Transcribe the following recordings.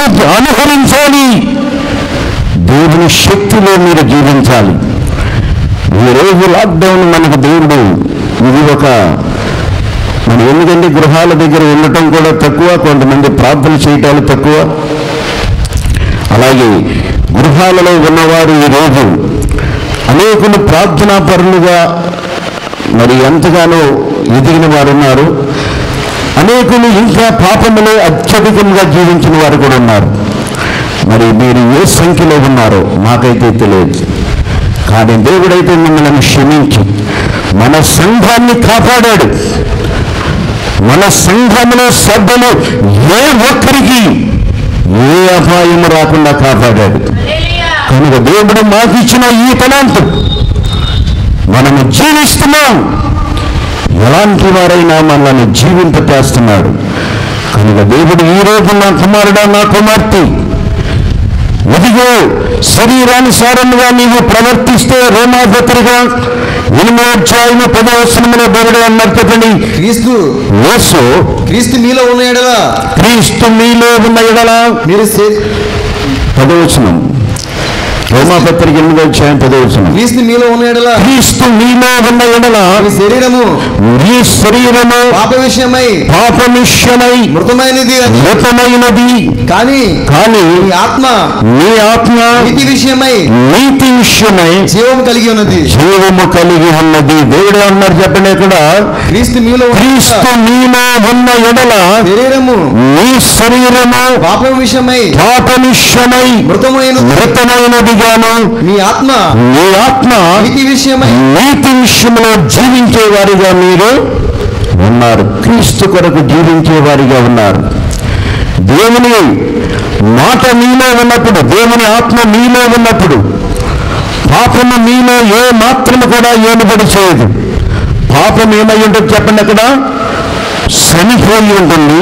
దేవుని అనుసరించాలి దేవుని శక్తిలో మీరు జీవించాలి ఈ రోజు లాక్డౌన్ మనకు దేవుడు ఇది ఒక మన ఎందుకంటే గృహాల దగ్గర ఉండటం కూడా తక్కువ కొంతమంది ప్రార్థన చేయటాలు తక్కువ అలాగే గృహాలలో ఉన్నవారు ఈరోజు అనేకులు ప్రార్థనా పరులుగా మరి ఎంతగానో ఎదిగిన వారు ఉన్నారు అనేకులు ఇంకా పాపములో అత్యధికంగా జీవించిన వారు కూడా ఉన్నారు మరి మీరు ఏ సంఖ్యలో ఉన్నారో నాకైతే తెలియదు కానీ దేవుడైతే మిమ్మల్ని క్షమించి మన సంఘాన్ని కాపాడాడు మన సంఘంలో సభ్యులు ఏ ఒక్కరికి ఏ అపాయం రాకుండా కాపాడాడు కనుక దేవుడు మాకు ఇచ్చిన ఈ తలాంతు మనము జీవిస్తున్నాం ఎలాంటి వారైనా మనల్ని జీవింపచేస్తున్నాడు కనుక దేవుడు ఈ రోజు నా కుమారుడా నా కుమార్తె ఇదిగో శరీరానుసారంగా నీవు ప్రవర్తిస్తే రోమాపత్రిక ఎనిమిదో అధ్యాయము పదో వచనములో దేవుడు అన్నారు చెప్పండి క్రీస్తు యేసు క్రీస్తు మీలో ఉన్న ఎడల క్రీస్తు మీలో ఉన్న ఎడల మీరు శరీ- పదవచనం రోమాపత్రిక ఎనిమిదో అధ్యాయం పదవచనం క్రీస్తు మీలో ఉన్న ఎడల క్రీస్తు మీలో ఉన్న ఎడల మీ శరీరము మీ శరీరము పాప విషయమై పాపనిష్యమై మృతమైనది అని మృతమైనది కానీ కానీ మీ ఆత్మ మీ ఆత్మ నీతి విషయమై నీతి విషయమై జీవం కలిగి ఉన్నది జీవము కలిగి ఉన్నది దేవుడు అన్నారు చెప్పండి ఇక్కడ క్రీస్తు మీలో ఉన్న క్రీస్తు ఎడల మీలో ఉన్న ఎడల శరీరము మీ శరీరము పాపం విషయమై పాపనిష్యమై మృతమైన మృతమైనదిగాను మీ ఆత్మ మీ ఆత్మ నీతి విషయమై నీతి విషయంలో జీవించేవారిగా మీరు ఉన్నారు క్రీస్తు కొరకు జీవించేవారిగా ఉన్నారు దేవుని మాట మీలో ఉన్నప్పుడు దేవుని ఆత్మ మీలో ఉన్నప్పుడు పాపము మీలో ఏ మాత్రము కూడా ఏలుబడి చేయదు పాపం ఏమై ఉంటుంది చెప్పండి అక్కడ చనిపోయి ఉంటుంది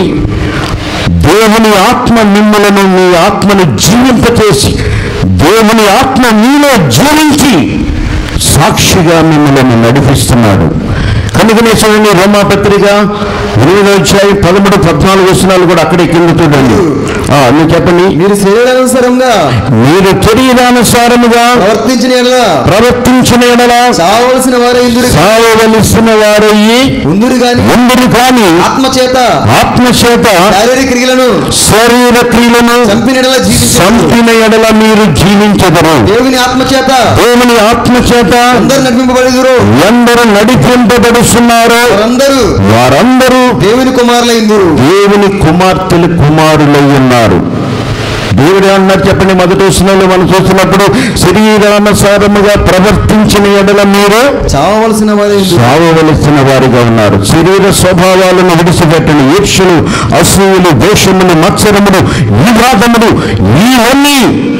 దేవుని ఆత్మ మిమ్మలను మీ ఆత్మను జీవింపచేసి దేవుని ఆత్మ మీలో జీవించి సాక్షిగా మిమ్మల్ని నడిపిస్తున్నాడు కనుకనే చూడండి రోమాపత్రిక ఎనిమిదో అధ్యాయం పదమూడు పద్నాలుగు వచనాలు కూడా అక్కడే కింద చూడండి ఆ, మీరు చెప్పండి మీరు శరీరానుసారంగా మీరు శరీరానుసారముగా ప్రవర్తించిన ఎడల ప్రవర్తించిన ఎడల చావలసిన వారే ఇందురు సాయవలసిన వారయ్యి ఉందురు గాని ముందురు కానీ ఆత్మ చేత ఆత్మచేత శారీరక క్రియలను శరీర క్రియలను చంపిన ఎడల జీవించారు చంపిన ఎడల మీరు జీవించదరు దేవుని ఆత్మ చేత దేవుని ఆత్మచేత అందరు నడిపింపబడుదురు ఎందరు నడిపింపబడుతున్నారో వారందరూ వారందరూ దేవుని కుమారుల ఇందురు దేవుని కుమార్తెలు కుమారులై ఉన్నారు దేవుడు అన్నారు చెప్పండి మొదటి వచనంలో మనం చూసినప్పుడు శరీరానుసారముగా ప్రవర్తించిన ఎడల మీరు చావవలసిన వారే ఇందురు సావవలసిన వారిగా ఉన్నారు శరీర స్వభావాలను విడిచిపెట్టని ఈర్షలు అసూయలు దోషములు మత్సరములు వివాదములు ఇవన్నీ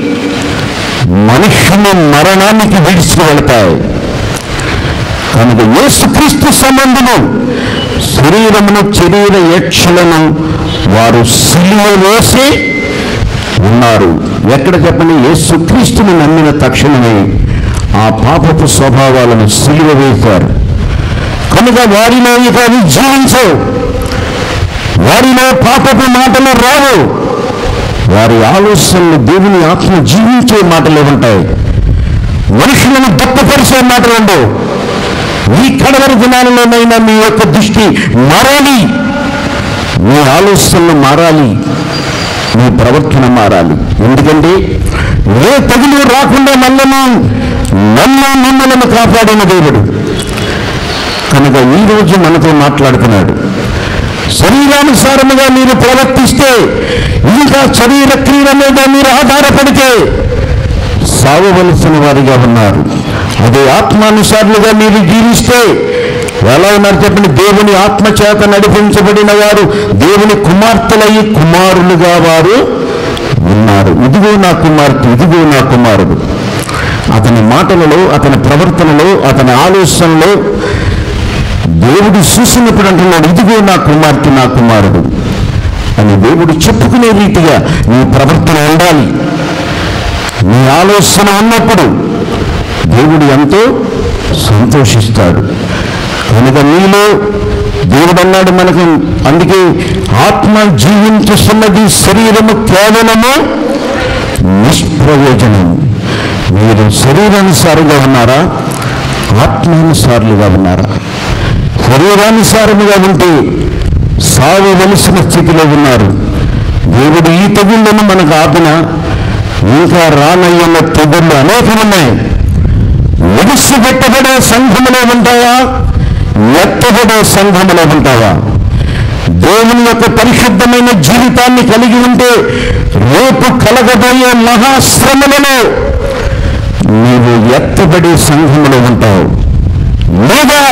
మనుషుని మరణానికి విడిచి వెళతాయి కనుక యేసుక్రీస్తు సంబంధము శరీరమును శరీర యక్షలను వారు సిలువ వేసి ఉన్నారు ఎక్కడ చెప్పండి యేసుక్రీస్తుని నమ్మిన తక్షణమే ఆ పాపపు స్వభావాలను సిలువ వేశారు కనుక వారిలో ఇక అవి జీవించవు వారిలో పాపపు మాటలు రావు వారి ఆలోచనలు దేవుని ఆత్మ జీవించే మాటలు ఉంటాయి మనుషులను దుఃఖపరిచే మాటలు ఉండవు ఈ కడవరి దినాలలోనైనా మీ యొక్క దృష్టి మారాలి మీ ఆలోచనలు మారాలి మీ ప్రవర్తన మారాలి ఎందుకంటే ఏ తగులు రాకుండా నన్నను నన్ను మిమ్మల్ని కాపాడిన దేవుడు కనుక ఈ రోజు మనతో మాట్లాడుతున్నాడు శరీరానుసారముగా మీరు ప్రవర్తిస్తే ఇంకా శరీర క్రియల మీద మీరు ఆధారపడితే సావవలసిన వారిగా ఉన్నారు అదే ఆత్మానుసారులుగా మీరు జీవిస్తే ఎలా ఉన్నారు చెప్పండి దేవుని ఆత్మ చేత నడిపించబడిన వారు దేవుని కుమార్తెలయ్యి కుమారులుగా వారు ఉన్నారు ఇదిగో నా కుమార్తె ఇదిగో నా కుమారుడు అతని మాటలలో అతని ప్రవర్తనలో అతని ఆలోచనలో దేవుడు చూసినప్పుడు అంటున్నాడు ఇదిగో నా కుమార్తె నా కుమారుడు అని దేవుడు చెప్పుకునే రీతిగా నీ ప్రవర్తన ఉండాలి నీ ఆలోచన ఉన్నప్పుడు దేవుడు ఎంతో సంతోషిస్తాడు కనుక నీలో దేవుడు అన్నాడు మనకు అందుకే ఆత్మ జీవించుతున్నది శరీరము కేవలము నిష్ప్రయోజనం మీరు శరీరానుసారంగా ఉన్నారా ఆత్మానుసారులుగా ఉన్నారా శరీరానుసారముగా ఉంటే సాగవలసిన స్థితిలో ఉన్నారు దేవుడు ఈ తెగుళ్ళను మనకు ఆపిన ఇంకా రానయ్యున్న తెగుళ్ళు అనేకమున్నాయి విడిసిపెట్టబడే సంఘములో ఉంటావా ఎత్తబడే సంఘములో ఉంటావా దేవుని యొక్క పరిశుద్ధమైన జీవితాన్ని కలిగి ఉంటే రేపు కలగబోయే మహాశ్రమలలో నీవు ఎత్తబడే సంఘములో ఉంటావు లేదా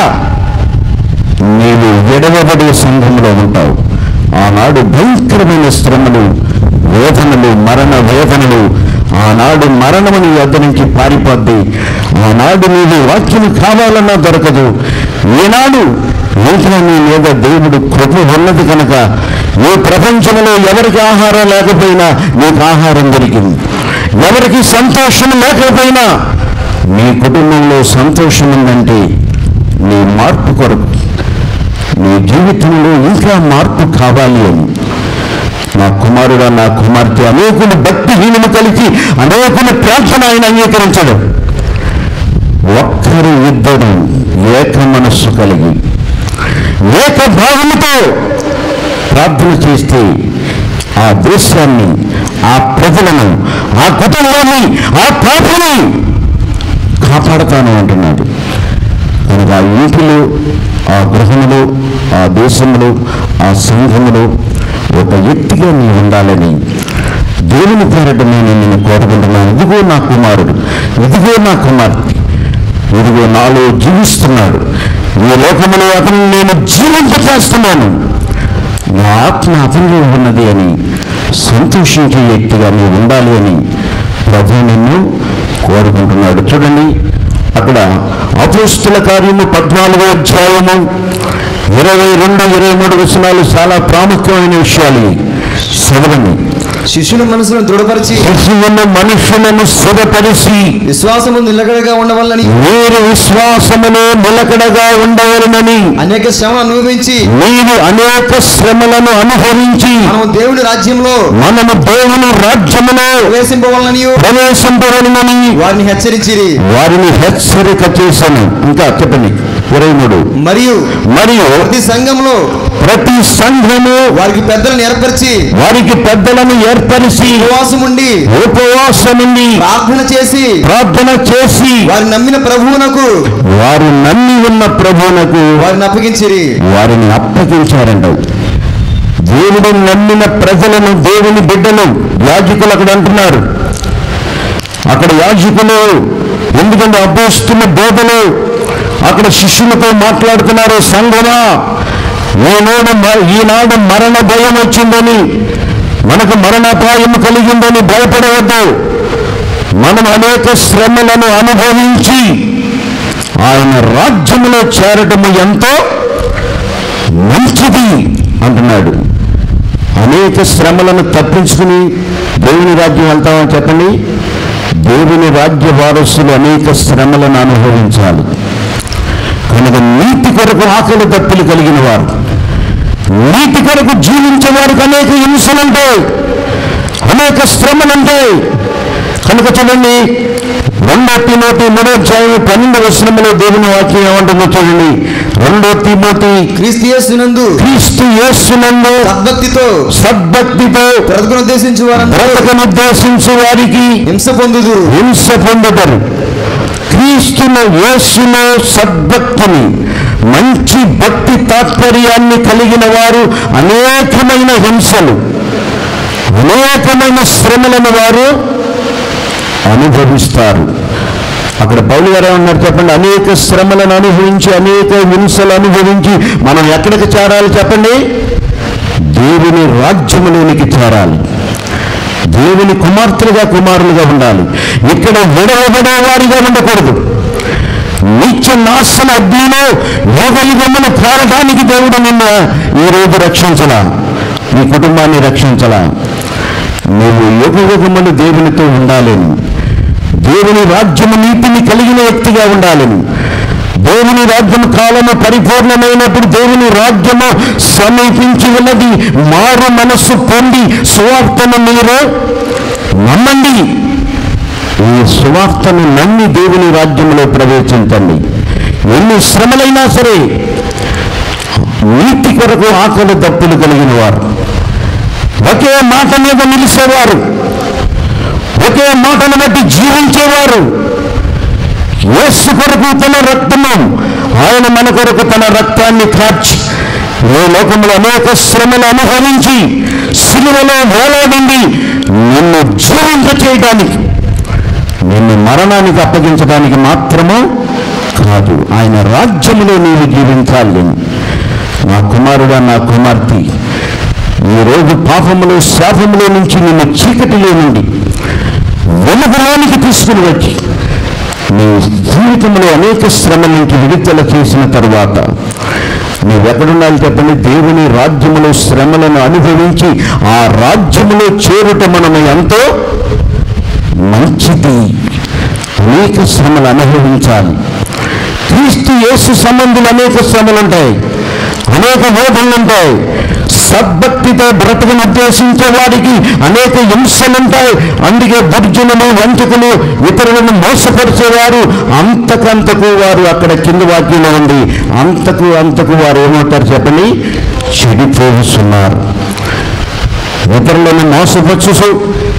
నీవు విడవబడే సంఘంలో ఉంటావు ఆనాడు భయంకరమైన శ్రమలు వేదనలు మరణ వేదనలు ఆనాడు మరణముని వద్ద నుంచి పారిపోద్ది ఆనాడు నీవు వాక్యం కావాలన్నా దొరకదు ఈనాడు ఇంకా నీ మీద దేవుడు కృప ఉన్నది కనుక ఈ ప్రపంచంలో ఎవరికి ఆహారం లేకపోయినా నీకు ఆహారం దొరికింది ఎవరికి సంతోషం లేకపోయినా నీ కుటుంబంలో సంతోషం ఉందంటే నీ మార్పు కొరకు నీ జీవితంలో ఇంకా మార్పు కావాలి అని నా కుమారుడా నా కుమార్తె అనేకులు భక్తిహీనము కలిసి అనేకులు ప్రార్థన ఆయన అంగీకరించడు ఒక్కరు ఇద్దరు ఏక మనస్సు కలిగి ఏక భావముతో ప్రార్థన చేస్తే ఆ దేశాన్ని ఆ ప్రజలను ఆ కుటుంబాన్ని ఆ పాపని కాపాడతాను అంటున్నాడు కనుక ఆ ఇంటిలో ఆ గృహములో ఆ దేశంలో ఆ సంఘములో ఒక వ్యక్తిగా నీ ఉండాలని దేవుని పేరట నేను నిన్ను కోరుకుంటున్నాను ఇదిగో నా కుమారుడు ఇదిగో నా కుమార్తె ఇదిగో నాలో జీవిస్తున్నాడు ఈ లోకములో అతను నేను జీవింపచేస్తున్నాను నా ఆత్మ అతనిలో ఉన్నది అని సంతోషించే వ్యక్తిగా నీవు ఉండాలి అని ప్రభు నిన్ను కోరుకుంటున్నాడు చూడండి అక్కడ అపోస్తుల కార్యము పద్నాలుగో అధ్యాయము ఇరవై రెండు ఇరవై మూడు వచనాలు చాలా ప్రాముఖ్యమైన విషయాలు ఇవి. చదవండి శిష్యుల మనసులను దృఢపరిచి శిశువును మనుషులను స్థిరపరిచి విశ్వాసము నిలకడగా ఉండవాలని మీరు విశ్వాసములో నిలకడగా ఉండవలనని అనేక శ్రమలు అనుభవించి మీరు అనేక శ్రమలను అనుభవించి మనము దేవుని రాజ్యంలో మనము దేవుని రాజ్యములో ప్రవేశింపవాలని ప్రవేశింపవలనని వారిని హెచ్చరించిరి వారిని హెచ్చరిక చేశాను ఇంకా చెప్పండి ఇరవై మూడు మరియు మరియు ప్రతి సంఘంలో ప్రతి సంఘము వారికి పెద్దలను ఏర్పరిచి వారికి పెద్దలను ఏర్పరిచి ఉపవాసం ఉండి ఉపవాసముండి ప్రార్థన చేసి ప్రార్థన చేసి వారి నమ్మిన ప్రభువునకు వారు నమ్మి ఉన్న ప్రభువునకు వారిని అప్పగించిరి వారిని అప్పగించారంట దేవుడు నమ్మిన ప్రజలను దేవుని బిడ్డలు యాజకులు అక్కడ అంటున్నారు అక్కడ యాజకులు ఎందుకంటే అభ్యస్తున్న బోధలు అక్కడ శిష్యులతో మాట్లాడుతున్నారు సంఘమా ఈనాడు మ- ఈనాడు మరణ భయం వచ్చిందని మనకు మరణాపాయం కలిగిందని భయపడవద్దు మనం అనేక శ్రమలను అనుభవించి ఆయన రాజ్యములో చేరటము ఎంతో మంచిది అంటున్నాడు అనేక శ్రమలను తప్పించుకుని దేవుని రాజ్యం వెళ్తామని చెప్పండి దేవుని రాజ్య వారసులు అనేక శ్రమలను అనుభవించాలి కనుక నీతి కొరకు ఆకలి దప్పులు కలిగిన వారు నీతి కొరకు జీవించే వారికి అనేక హింసలుంటాయి అనేక శ్రమలుంటాయి కనుక చూడండి రెండో తిమోతి మూడో అధ్యాయం పన్నెండు వచనములో దేవుని వాక్యం ఏమంటుందో చూడండి రెండో తిమోతి క్రీస్తు యేసునందు క్రీస్తు యేసునందు సద్భక్తితో సద్భక్తితో బ్రతుకును ఉద్దేశించి వారందరూ బ్రతకనుద్దేశించు వారికి హింస పొందుదురు హింస పొందుతారు క్రీస్తును యేసులో సద్భక్తిని మంచి భక్తి తాత్పర్యాన్ని కలిగిన వారు అనేకమైన హింసలు అనేకమైన శ్రమలను వారు అనుభవిస్తారు అక్కడ పౌలు గారు ఏమన్నారు చెప్పండి అనేక శ్రమలను అనుభవించి అనేక హింసలు అనుభవించి మనం ఎక్కడికి చేరాలి చెప్పండి దేవుని రాజ్యములోనికి చేరాలి దేవుని కుమార్తెలుగా కుమారులుగా ఉండాలి ఇక్కడ విడవబడే వారిగా ఉండకూడదు నిత్య నాశన అగ్నిలో యుగ యుగమును కారడానికి దేవుడు నిన్న ఈ రోజు రక్షించలా నీ కుటుంబాన్ని రక్షించలా నువ్వు యుగ యుగములు దేవునితో ఉండాలని దేవుని రాజ్యము నీతిని కలిగిన వ్యక్తిగా ఉండాలని దేవుని రాజ్యం కాలము పరిపూర్ణమైనప్పుడు దేవుని రాజ్యము సమీపించి ఉన్నది మారు మనస్సు పొంది సువార్తను మీరు నమ్మండి ఈ సువార్తను నమ్మి దేవుని రాజ్యంలో ప్రవేశించండి ఎన్ని శ్రమలైనా సరే నీతి కొరకు ఆకలి దప్పులు కలిగిన వారు ఒకే మాట మీద నిలిచేవారు ఒకే మాటను బట్టి జీవించేవారు యేసు కొరకు తన రక్తము ఆయన మన కొరకు తన రక్తాన్ని కార్చి ఏ లోకంలో అనేక శ్రమలు అనుభవించి సిలువలో వేలాడింది నిన్ను జీవింప చేయడానికి నిన్ను మరణానికి అప్పగించడానికి మాత్రము కాదు ఆయన రాజ్యములో నీవు జీవించాలి నా కుమారుడా నా కుమార్తె ఈరోజు పాపములో శాపములో నుంచి నిన్ను చీకటిలో నుండి వెలుగులోనికి తీసుకుని వచ్చి నీ జీవితంలో అనేక శ్రమల నుంచి విడుదల చేసిన తరువాత నీవెక్కడుండాలి చెప్పండి దేవుని రాజ్యములో శ్రమలను అనుభవించి ఆ రాజ్యములో చేరుట మనము ఎంతో మంచిది అనేక శ్రమలు అనుభవించాలి క్రీస్తు యేసు సంబంధులు అనేక శ్రమలు ఉంటాయి అనేక వేదనలు ఉంటాయి సద్భక్తితో బ్రతుకును ఉద్దేశించే వారికి అనేక హింసలు ఉంటాయి అందుకే దుర్జనులు వంచకులు ఇతరులను మోసపరిచేవారు అంతకంతకు వారు అక్కడ కింద వాక్యంలో ఉంది అంతకు అంతకు వారు ఏమవుతారు చెప్పండి చెడిపోతున్నారు ఇతరులను మోసపరచుసు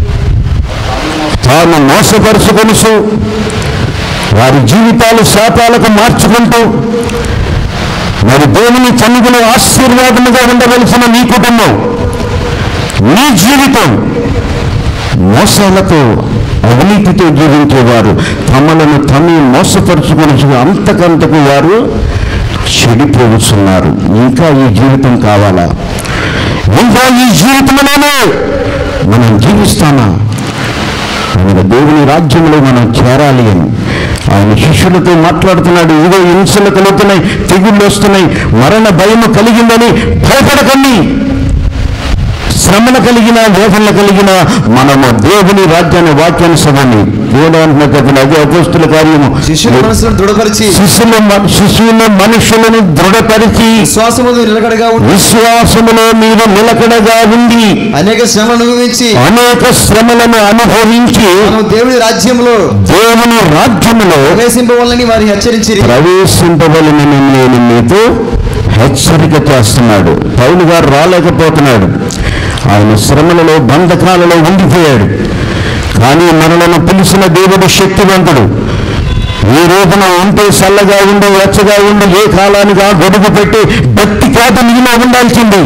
తాను మోసపరుచుకొనుసు వారి జీవితాలు శాపాలకు మార్చుకుంటూ మరి దేవుని సన్నిధిలో ఆశీర్వాదముగా ఉండవలసిన నీ కుటుంబం నీ జీవితం మోసాలతో అవినీతితో జీవించేవారు తమలను తమి మోసపరుచుకొని అంతకంతకు వారు చెడిపోతున్నారు ఇంకా ఈ జీవితం కావాలా ఇంకా ఈ జీవితంలోనే మనం జీవిస్తామా ఆయన దేవుని రాజ్యంలో మనం చేరాలి అని ఆయన శిష్యులతో మాట్లాడుతున్నాడు ఇదిగో హింసలు కలుగుతున్నాయి తెగుళ్ళు వస్తున్నాయి మరణ భయము కలిగిందని భయపడకండి శ్రమలు కలిగిన వేదనలు కలిగిన మనము దేవుని రాజ్యాన్ని వాక్యాన్ని చదవండి దేవుడు చెప్పండి అదే అపోస్తుల కార్యము శిష్యుల మనసులను దృఢపరిచి శిష్యుల మన- శిష్యుల మనుషులను దృఢపరిచి విశ్వాసము నిలకడగా ఉండి విశ్వాసములో మీరు నిలకడగా ఉండి అనేక శ్రమలు అనుభవించి అనేక శ్రమలను అనుభవించి మనం దేవుని రాజ్యంలో దేవుని రాజ్యములో ప్రవేశింపవాలని వారి హెచ్చరించిరి ప్రవేశింపవలని నేను మీతో హెచ్చరిక చేస్తున్నాడు పౌలు గారు రాలేకపోతున్నాడు ఆయన శ్రమలలో బంధకాలలో ఉండిపోయాడు కానీ మనలను పిలిచిన దేవుడు శక్తివంతుడు ఈ రోజున ఉంటే చల్లగా ఉండి వెచ్చగా ఉండి ఏ కాలానికి ఆ గొడుగు పెట్టి భక్తి కాదు నీలో ఉండాల్సింది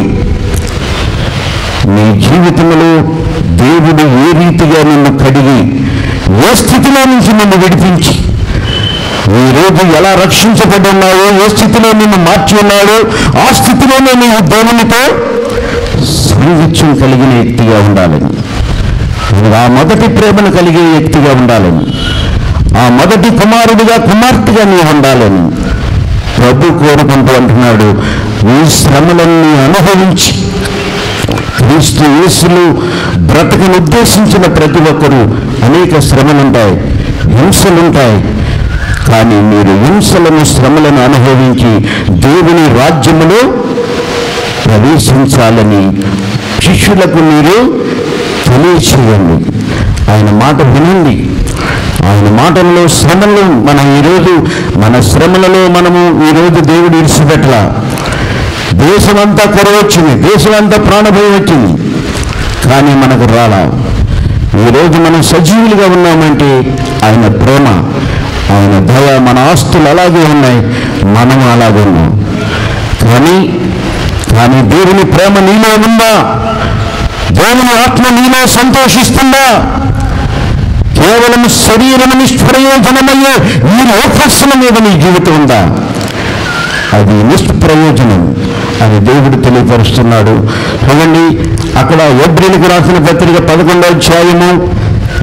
నీ జీవితంలో దేవుడు ఏ రీతిగా నిన్ను కడిగి ఏ స్థితిలో నుంచి నిన్ను విడిపించి ఈ రోజు ఎలా రక్షించబడి ఉన్నావో ఏ స్థితిలో నిన్ను మార్చి ఉన్నాడో ఆ స్థితిలోనే నీవు దేవునితో సాంగిత్యం కలిగిన వ్యక్తిగా ఉండాలని ఆ మొదటి ప్రేమను కలిగే వ్యక్తిగా ఉండాలని ఆ మొదటి కుమారుడిగా కుమార్తెగా నీవు ఉండాలని ప్రభు కోరుకుంటూ అంటున్నాడు ఈ శ్రమలన్నీ అనుభవించి క్రీస్తు యేసులు బ్రతకను ఉద్దేశించిన ప్రతి ఒక్కరూ అనేక శ్రమలుంటాయి హింసలుంటాయి కానీ మీరు హింసలను శ్రమలను అనుభవించి దేవుని రాజ్యములో ప్రవేశించాలని శిష్యులకు మీరు తెలియచేయండి ఆయన మాట వినండి ఆయన మాటల్లో శ్రమలు మనం ఈరోజు మన శ్రమలలో మనము ఈరోజు దేవుడు ఇడిచిపెట్టలా దేశమంతా కొరవ వచ్చింది దేశమంతా ప్రాణభయం వచ్చింది కానీ మనకు రాలా ఈరోజు మనం సజీవులుగా ఉన్నామంటే ఆయన ప్రేమ ఆయన దయ మన ఆస్తులు అలాగే ఉన్నాయి మనం అలాగే ఉన్నాం కానీ కానీ దేవుని ప్రేమ నీలో ఉందా దేవుని ఆత్మ నీలో సంతోషిస్తుందా కేవలం శరీరం నిష్ప్రయోజనమయ్యే ఈ లోకస్సుల మీద నీ జీవితం ఉందా అది నిష్ప్రయోజనం అని దేవుడు తెలియపరుస్తున్నాడు చూడండి అక్కడ ఎబ్రిల్కి రాసిన పత్రిక పదకొండవ అధ్యాయము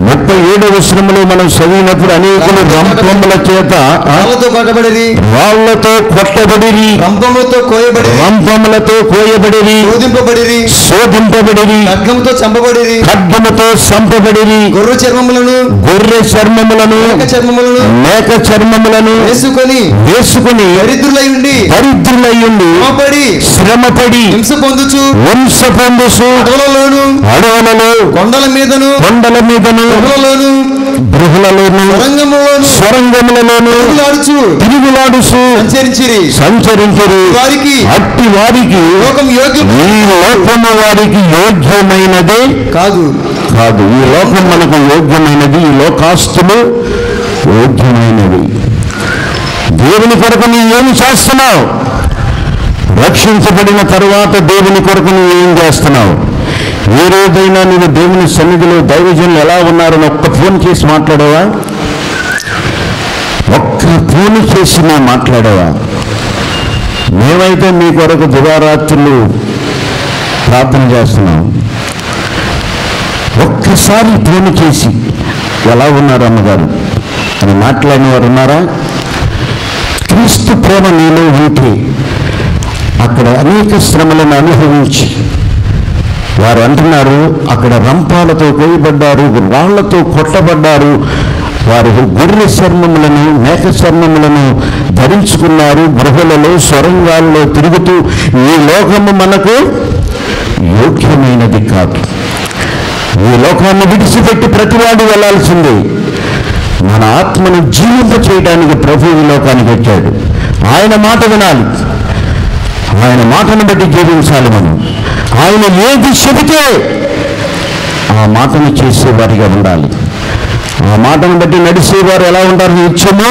ముప్పై ఏడవ శ్రమలో మనం చదివినప్పుడు అనేకులు రంపముల చేత ఆ, రాళ్లతో కొట్టబడిరి రాళ్లతో కొట్టబడిరి రంపములతో కోయబడిరి రంపములతో కోయబడిరి శోధింపబడిరి శోధింపబడిరి ఖడ్గముతో చంపబడిరి ఖడ్గముతో సంపబడిరి గొర్రె చర్మములను గొర్రె చర్మములను మేక చర్మములను మేక చర్మములను వేసుకొని వేసుకుని దరిద్రులై ఉండి దరిద్రులయ్యుండి శ్రమపడి శ్రమపడి హింస పొందుచు వంశ పొందుసు అడవులలోను అడవులలో కొండల మీదను కొండల మీదను గుహలలోను గృహలలోను రంగములోను స్వరంగములలోను ఆడుచు తిరుగులాడుసు సంచరించిరి సంచరించరు వారికి అట్టి వారికి లోకం యోగ్యం ఈ లోకము వారికి యోగ్యమైనదే కాదు కాదు ఈ లోకం మనకు యోగ్యమైనది ఈ లోకాస్తులు యోగ్యమైనవి దేవుని కొరకు నీవు ఏమి చేస్తున్నావు రక్షించబడిన తరువాత దేవుని కొరకు నువ్వు ఏం చేస్తున్నావు ఏ రోజైనా నువ్వు దేవుని సన్నిధిలో దైవజనులు ఎలా ఉన్నారని ఒక్క ఫోన్ చేసి మాట్లాడావా ఒక్క ఫోన్ చేసి నువ్వు మాట్లాడావా మేమైతే మీ కొరకు దివారాత్రులు ప్రార్థన చేస్తున్నాం ఒక్కసారి ఫోన్ చేసి ఎలా ఉన్నారు అమ్మగారు అని మాట్లాడిన వారు ఉన్నారా క్రీస్తు ప్రేమ నీలో ఉంటే అక్కడ అనేక శ్రమలను అనుభవించి వారు అంటున్నారు అక్కడ రంపాలతో కోయబడ్డారు రాళ్లతో కొట్టబడ్డారు వారు గొర్రె చర్మములను మేక చర్మములను ధరించుకున్నారు గృహలలో సొరంగాల్లో తిరుగుతూ ఈ లోకము మనకు యోగ్యమైనది కాదు ఈ లోకాన్ని విడిచిపెట్టి ప్రతివాడు వెళ్ళాల్సిందే మన ఆత్మను జీవింప చేయడానికి ప్రభు ఈ లోకానికి వచ్చాడు ఆయన మాట వినాలి ఆయన మాటను బట్టి జీవించాలి మనం ఆయన ఏది చెబితే ఆ మాటను చేసేవారిగా ఉండాలి ఆ మాటను బట్టి నడిచేవారు ఎలా ఉంటారు నిత్యము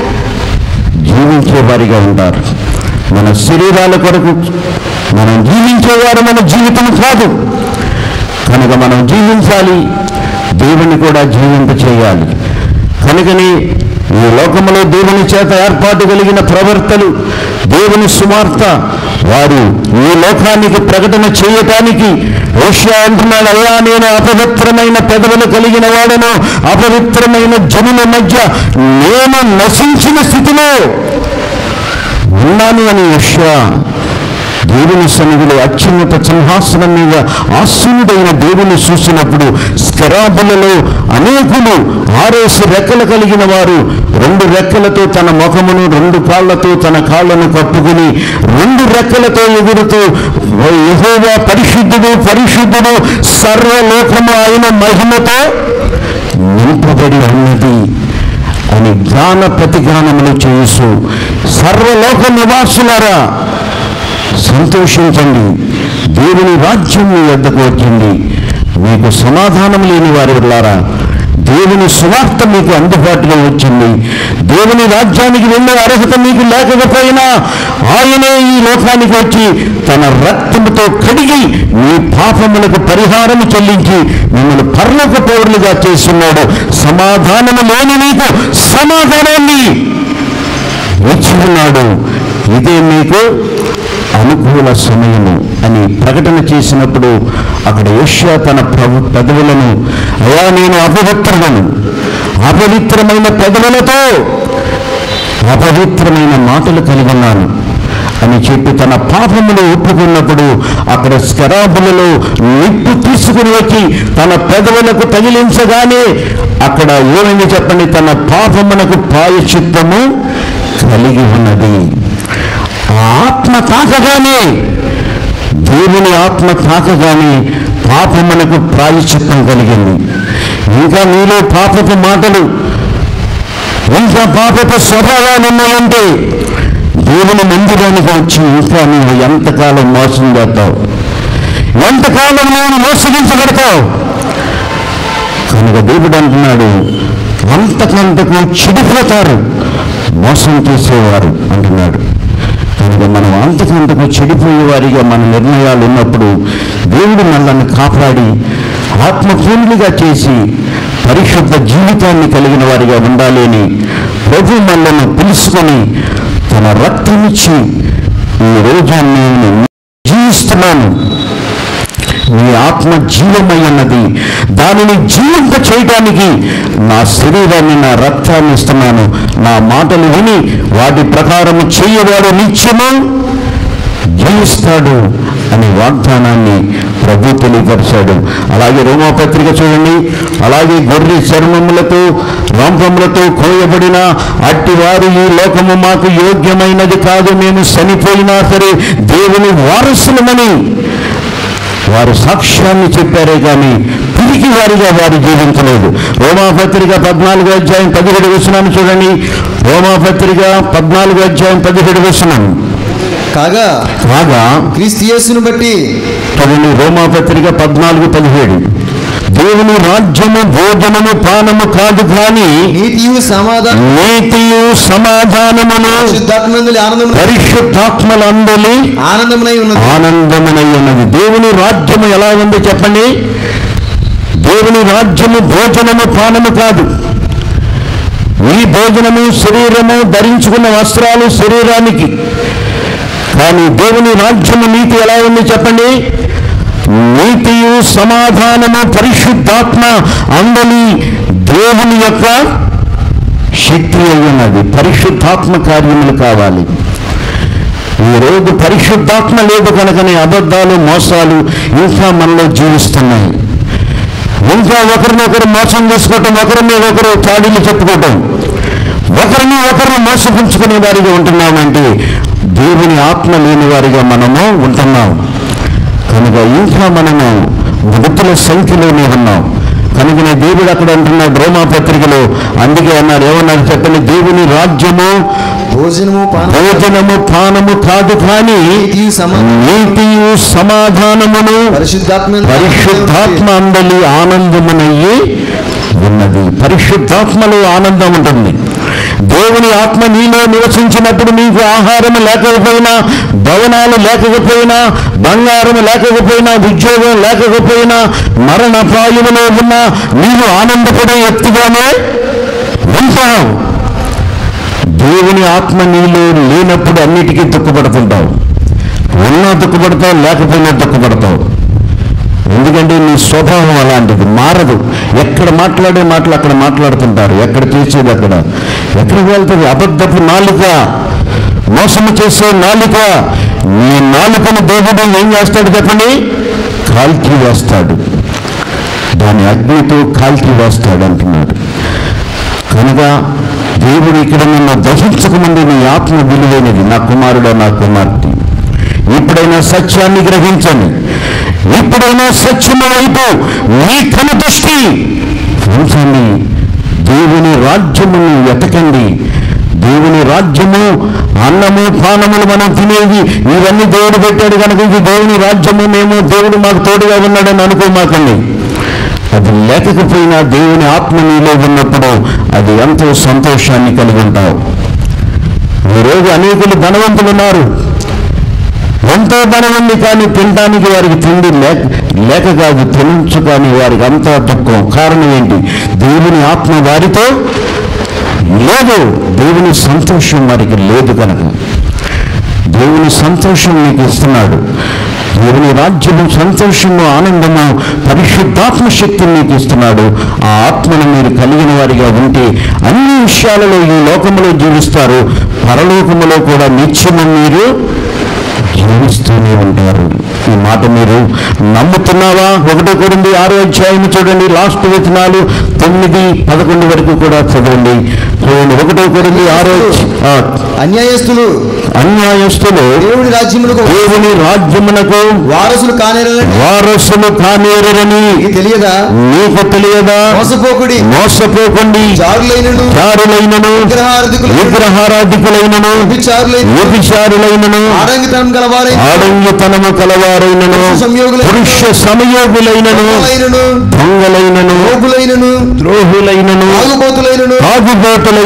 జీవించేవారిగా ఉంటారు మన శరీరాల కొరకు మనం జీవించేవారు మన జీవితం కాదు కనుక మనం జీవించాలి దేవుని కూడా జీవింప చేయాలి కనుకని ఈ లోకములో దేవుని చేత ఏర్పాటు కలిగిన ప్రవర్తలు దేవుని సువార్త వారు ఈ లోకానికి ప్రకటన చేయటానికి ఓషియా అంటున్నాడు అయ్యా నేను అపవిత్రమైన పెదవులు కలిగిన వాడను అపవిత్రమైన జనుల మధ్య నేను నశించిన స్థితిలో ఉన్నాను అని యెషయా దేవుని సన్నిధిలో అత్యున్నత సింహాసనం మీద ఆసీనుడైన దేవుని చూసినప్పుడు స్కరాబులలో అనేకులు ఆరేసి రెక్కలు కలిగిన వారు రెండు రెక్కలతో తన ముఖమును రెండు కాళ్లతో తన కాళ్ళను కప్పుకుని రెండు రెక్కలతో ఎగురుతూ "ఓ యెహోవా పరిశుద్ధుడు పరిశుద్ధుడు సర్వలోకము ఆయన మహిమతో నింపబడి ఉన్నది అని గాన ప్రతిగానములు చేసు సర్వలోక నివాసులారా సంతోషించండి దేవుని రాజ్యం మీ వద్దకు వచ్చింది మీకు సమాధానం లేని వారి వల్లారా దేవుని సువార్త మీకు అందుబాటులో వచ్చింది దేవుని రాజ్యానికి వెళ్ళే అర్హత మీకు లేకపోయినా ఆయనే ఈ లోకానికి వచ్చి తన రక్తముతో కడిగి మీ పాపములకు పరిహారం చెల్లించి మిమ్మల్ని పర్లోక పౌరులుగా చేస్తున్నాడు సమాధానము లేని మీకు సమాధానాన్ని ఇచ్చి ఉన్నాడు ఇదే మీకు అనుకూల సమయము అని ప్రకటన చేసినప్పుడు అక్కడ యెషయా తన ప్రభు పెదవులను అయా నేను అపవిత్రుడను అపవిత్రమైన పెదవులతో అపవిత్రమైన మాటలు కలిగి ఉన్నాను అని చెప్పి తన పాపములు ఒప్పుకున్నప్పుడు అక్కడ స్కరాబులలో నిప్పు తీసుకుని వచ్చి తన పెదవులకు తగిలించగానే అక్కడ ఏమైంది చెప్పండి తన పాపమునకు పాయచిత్తము కలిగి ఉన్నది ఆ ఆత్మ తాకగానే దేవుని ఆత్మ తాకగానే పాపమునకు ప్రాయచిత్తం కలిగింది ఇంకా నీలో పాపపు మాటలు ఇంకా పాపపు స్వభావాలు ఉన్నాయంటే దేవుని మందిరానికి వచ్చి ఇంకా నువ్వు ఎంతకాలం మోసం చేస్తావు ఎంతకాలం నువ్వు మోసగించబడతావు కనుక దేవుడు అంటున్నాడు అంతకంతకు చెడిపోతారు మోసం చేసేవారు అంటున్నాడు కనుక మనం అంతకంతకు చెడిపోయేవారిగా మన నిర్ణయాలు ఉన్నప్పుడు దేవుడు మనల్ని కాపాడి ఆత్మపూర్ణులుగా చేసి పరిశుద్ధ జీవితాన్ని కలిగిన వారిగా ఉండాలి అని ప్రభు మనల్ని పిలుచుకొని తన రక్తమిచ్చి ఈ రోజు నేను జీవిస్తున్నాను నీ ఆత్మ జీవమై ఉన్నది దానిని జీవింప చేయటానికి నా శరీరాన్ని నా రక్తాన్ని ఇస్తున్నాను నా మాటలు విని వాటి ప్రకారము చేయవాడు నిత్యము జీవిస్తాడు అనే వాగ్దానాన్ని ప్రభు తెలియపరిచాడు అలాగే రోమాపత్రిక చూడండి అలాగే గొర్రె చర్మములతో రంపములతో కోయబడిన అట్టివారు ఈ లోకము మాకు యోగ్యమైనది కాదు మేము చనిపోయినా సరే దేవుని వారసులమని వారు సాక్ష్యాన్ని చెప్పారే కానీ పిరికి వారిగా వారు జీవించలేదు రోమాపత్రిక పద్నాలుగు అధ్యాయం పదిహేడు వచనాన్ని చూడండి రోమాపత్రిక పద్నాలుగు అధ్యాయం పదిహేడు వచనం కాగా కాగా క్రీస్తు యేసును బట్టి చూడండి రోమాపత్రిక పద్నాలుగు పదిహేడు దేవుని రాజ్యము భోజనము పానము కాదు కానీ నీతియు సమాధానం నీతియు సమాధానమును శుద్ధాత్మందులి ఆనందం పరిశుద్ధాత్మలందలి ఆనందమునై ఉన్నది ఆనందమునై ఉన్నది దేవుని రాజ్యము ఎలా ఉంది చెప్పండి దేవుని రాజ్యము భోజనము పానము కాదు ఈ భోజనము శరీరము ధరించుకున్న వస్త్రాలు శరీరానికి కానీ దేవుని రాజ్యము నీతి ఎలా ఉంది చెప్పండి నీతియు సమాధానము పరిశుద్ధాత్మ అందలి దేవుని యొక్క శక్తి అయి ఉన్నది పరిశుద్ధాత్మ కార్యములు కావాలి ఈ రోజు పరిశుద్ధాత్మ లేదు కనుకనే అబద్ధాలు మోసాలు ఇంకా మనలో జీవిస్తున్నాయి ఇంకా ఒకరినొకరు మోసం చేసుకోవటం ఒకరి మీద ఒకరు చాడీలు చెప్పుకోవటం ఒకరిని ఒకరిని మోసపుంచుకునే వారిగా ఉంటున్నామంటే దేవుని ఆత్మ లేని వారిగా మనము ఉంటున్నాం కనుక ఇంకా మనము మృతుల సంఖ్యలోనే ఉన్నాం కనుకనే దేవుడు అక్కడ అంటున్నాడు రోమా పత్రికలో అందుకే అన్నారు ఏమన్నారు చెప్పండి దేవుని రాజ్యము భోజనము పాన భోజనము పానము కాదు కానీ నీతియు సమాధానం నీతియు సమాధానమును పరిశుద్ధాత్మ పరిశుద్ధాత్మ అందలి ఆనందమునయ్యి ఉన్నది పరిశుద్ధాత్మలో ఆనందం ఉంటుంది దేవుని ఆత్మ నీలో నివసించినప్పుడు నీకు ఆహారం లేకపోయినా భవనాలు లేకపోయినా బంగారం లేకపోయినా ఉద్యోగం లేకపోయినా మరణపాయులలో ఉన్నా నీవు ఆనందపడే వ్యక్తిగానే ఉంటావు దేవుని ఆత్మ నీలో లేనప్పుడు అన్నిటికీ దుఃఖపడుతుంటావు ఉన్నా దుఃఖపడతావు లేకపోయినా దుఃఖపడతావు ఎందుకంటే నీ స్వభావం అలాంటిది మారదు ఎక్కడ మాట్లాడే మాటలు అక్కడ మాట్లాడుతుంటారు ఎక్కడ చేసేది అక్కడ ఎక్కడికి వెళ్తుంది అబద్ధపు నాలుక మోసము చేసే నాలుక నీ నాలుకను దేవుడు ఏం చేస్తాడు చెప్పండి కాల్చి వేస్తాడు దాని అగ్నితో కాల్చి వేస్తాడు అంటున్నాడు కనుక దేవుడు ఇక్కడ నిన్ను దహించకముందు నీ ఆత్మ విలువైనది నా కుమారుడు నా కుమార్తె ఇప్పుడైనా సత్యాన్ని గ్రహించండి ఇప్పుడైనా సత్యము వైపు నీ కను దృష్టి ఉంచండి దేవుని రాజ్యమును వెతకండి దేవుని రాజ్యము అన్నము పానములు మనం తినేది ఇవన్నీ దేవుడు పెట్టాడు కనుక ఇది దేవుని రాజ్యము మేము దేవుడు మాకు తోడుగా ఉన్నాడని అనుకోమాకండి అది లేకపోయినా దేవుని ఆత్మ నీలో ఉన్నప్పుడు అది ఎంతో సంతోషాన్ని కలిగి ఉంటావు ఈరోజు అనేకులు ధనవంతులు ఉన్నారు ఎంతో ధనం ఉంది కానీ తినడానికి వారికి తిండి లేక లేక కాదు తినచ్చు కానీ వారికి అంతా దుఃఖం కారణం ఏంటి దేవుని ఆత్మ వారితో లేదు దేవుని సంతోషం వారికి లేదు కనుక దేవుని సంతోషం నీకు ఇస్తున్నాడు దేవుని రాజ్యము సంతోషము ఆనందము పరిశుద్ధాత్మ శక్తిని నీకు ఇస్తున్నాడు ఆ ఆత్మను మీరు కలిగిన వారిగా ఉంటే అన్ని విషయాలలో ఈ లోకములో జీవిస్తారు పరలోకములో కూడా నిత్యము మీరు జీవిస్తూనే ఉంటారు ఈ మాట మీరు నమ్ముతున్నావా ఒకటో కొరింది ఆరో అధ్యాయం చూడండి లాస్ట్ వచనాలు తొమ్మిది పదకొండు వరకు కూడా చదవండి చూడండి ఒకటో కొరింది ఆరో అధ్య- ఆ, అన్యాయస్తులు అన్యాయస్తులు దేవుని రాజ్యములకు దేవుని రాజ్యమునకు వారసులు కానేరని వారసులు కానేరని తెలియదా నీకు తెలియదా మోసపోకుడి మోసపోకండి జారులైనను చారులైనను విగ్రహారధికులు విగ్రహారాధికులైనను వ్యభిచారులైన వ్యభిచారులైనను ఆడంగితనం గలవారైన ఆడంగితనము కలవారైనను సంయోగులైన పురుష సమయోగులైనను దొంగలైనను దొంగలైనను రోగులైనను ద్రోహులైనను తాగుబోతులైనను తాగుబోతులైనను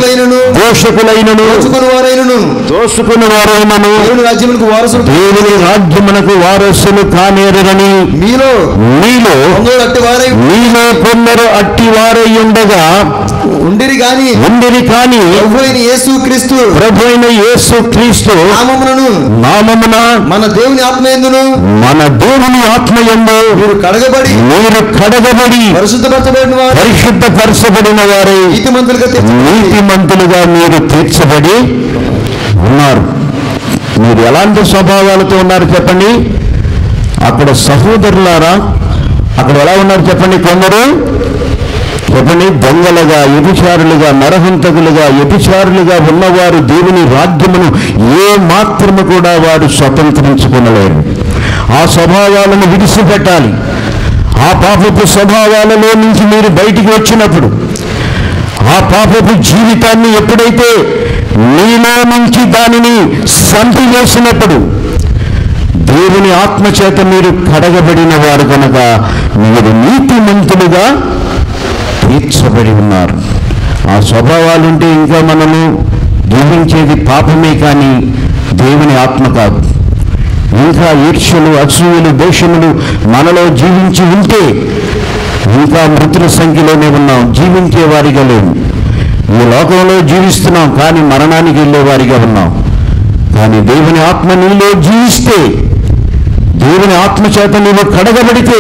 దోషకులైనను దోషకులైనను దోచుకుని వారైనను దోసుకుని వారైనను దేవుని రాజ్యములకు వారసులు దేవుని రాజ్యమునకు వారసులు కానేరని మీలో మీలో కొందరు అట్టి వారై మీలో కొందరు అట్టి వారై ఉండగా ఉండిరి గాని ఉండిరి కాని ప్రభు అయిన యేసు క్రీస్తు ప్రభు అయిన యేసు క్రీస్తు నామమునను నామమున మన దేవుని ఆత్మయందును మన దేవుని ఆత్మయందు మీరు కడగబడి మీరు కడగబడి పరిశుద్ధపరచబడిన వారు పరిశుద్ధపరచబడిన వారై నీతిమంతులుగా తీర్చబడి నీతిమంతులుగా మీరు తీర్చబడి ఉన్నారు మీరు ఎలాంటి స్వభావాలతో ఉన్నారు చెప్పండి అక్కడ సహోదరులారా అక్కడ ఎలా ఉన్నారు చెప్పండి కొందరు చెప్పండి దొంగలుగా వ్యభిచారులుగా నరహంతకులుగా వ్యభిచారులుగా ఉన్నవారు దేవుని రాజ్యమును ఏ మాత్రము కూడా వారు స్వతంత్రించుకునలేరు ఆ స్వభావాలను విడిచిపెట్టాలి ఆ పాపపు స్వభావాలలో నుంచి మీరు బయటికి వచ్చినప్పుడు ఆ పాపపు జీవితాన్ని ఎప్పుడైతే నీలో నుంచి దానిని సంపివేసినప్పుడు దేవుని ఆత్మచేత మీరు కడగబడిన వారు కనుక మీరు నీతిమంతులుగా తీర్చబడి ఉన్నారు ఆ స్వభావాలుంటే ఇంకా మనము జీవించేది పాపమే కానీ దేవుని ఆత్మ కాదు ఇంకా ఈర్ష్యలు అసూయలు దోషములు మనలో జీవించి ఉంటే ఇంకా మృతుల సంఖ్యలోనే ఉన్నాం జీవించే వారిగా లేము ఈ లోకంలో జీవిస్తున్నాం కానీ మరణానికి వెళ్ళే వారిగా ఉన్నాం కానీ దేవుని ఆత్మ నీలో జీవిస్తే దేవుని ఆత్మ చేత నీవు కడగబడితే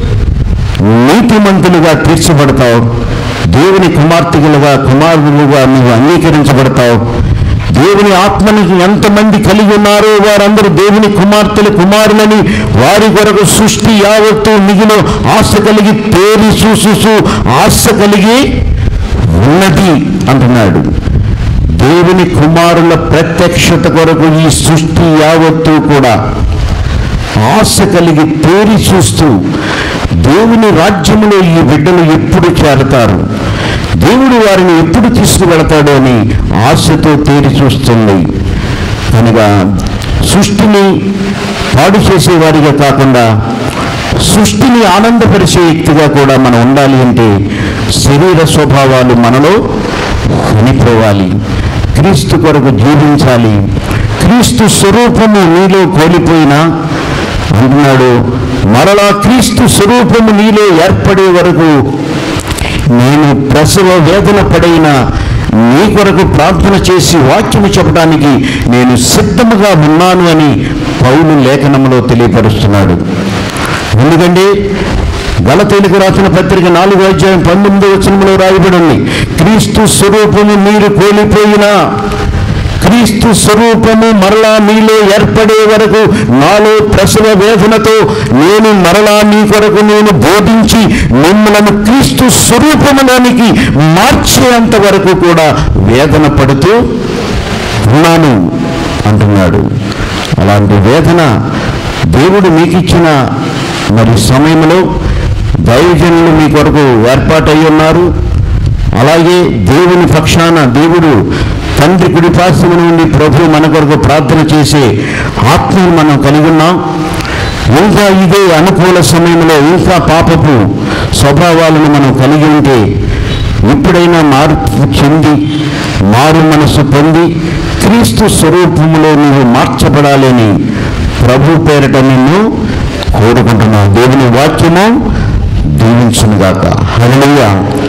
నీతిమంతులుగా తీర్చబడతావు దేవుని కుమార్తెలుగా కుమారులుగా నువ్వు అంగీకరించబడతావు దేవుని ఆత్మని ఎంతమంది కలిగి ఉన్నారో వారందరూ దేవుని కుమార్తెలు కుమారులని వారి కొరకు సృష్టి యావత్తు మిగిలిన ఆశ కలిగి తేరి చూసు ఆశ కలిగి ఉన్నది అంటున్నాడు దేవుని కుమారుల ప్రత్యక్షత కొరకు ఈ సృష్టి యావత్తు కూడా ఆశ కలిగి తేరి చూస్తూ దేవుని రాజ్యములో ఈ బిడ్డలు ఎప్పుడు చేరతారు దేవుడు వారిని ఎప్పుడు తీసుకువెళతాడో అని ఆశతో తేరి చూస్తుంది కనుక సృష్టిని పాడు చేసేవారిగా కాకుండా సృష్టిని ఆనందపరిచే వ్యక్తిగా కూడా మనం ఉండాలి అంటే శరీర స్వభావాలు మనలో చనిపోవాలి క్రీస్తు కొరకు జీవించాలి క్రీస్తు స్వరూపము నీలో కోల్పోయినా అంటున్నాడు మరలా క్రీస్తు స్వరూపము నీలో ఏర్పడే వరకు నేను ప్రసవ వేదన పడైన నీ కొరకు ప్రార్థన చేసి వాక్యము చెప్పడానికి నేను సిద్ధముగా ఉన్నాను అని పౌలు లేఖనంలో తెలియపరుస్తున్నాడు ఎందుకంటే గలతీలకు రాసిన పత్రిక నాలుగో అధ్యాయం పంతొమ్మిదో వచనంలో రాయబడి ఉంది క్రీస్తు స్వరూపము మీరు కోల్పోయినా క్రీస్తు స్వరూపము మరలా మీలో ఏర్పడే వరకు నాలో ప్రసవ వేదనతో నేను మరలా మీ కొరకు నేను బోధించి మిమ్మలను క్రీస్తు స్వరూపములోనికి మార్చేంత వరకు కూడా వేదన పడుతూ ఉన్నాను అంటున్నాడు అలాంటి వేదన దేవుడు మీకు ఇచ్చిన మరి సమయంలో దైవజనులు మీ కొరకు ఏర్పాటై ఉన్నారు అలాగే దేవుని పక్షాన దేవుడు తండ్రి కుడిపార్శ్వము నుండి ప్రభు మన కొరకు ప్రార్థన చేసే ఆత్మను మనం కలిగి ఉన్నాం ఇంకా ఇదే అనుకూల సమయంలో ఇంకా పాపపు స్వభావాలను మనం కలిగి ఉంటే ఎప్పుడైనా మార్పు చెంది మారు మనసు పొంది క్రీస్తు స్వరూపములో నీవు మార్చబడాలని ప్రభు పేరట నిన్ను కోరుకుంటున్నావు దేవుని వాక్యము దీవించునుగాక హల్లెలూయా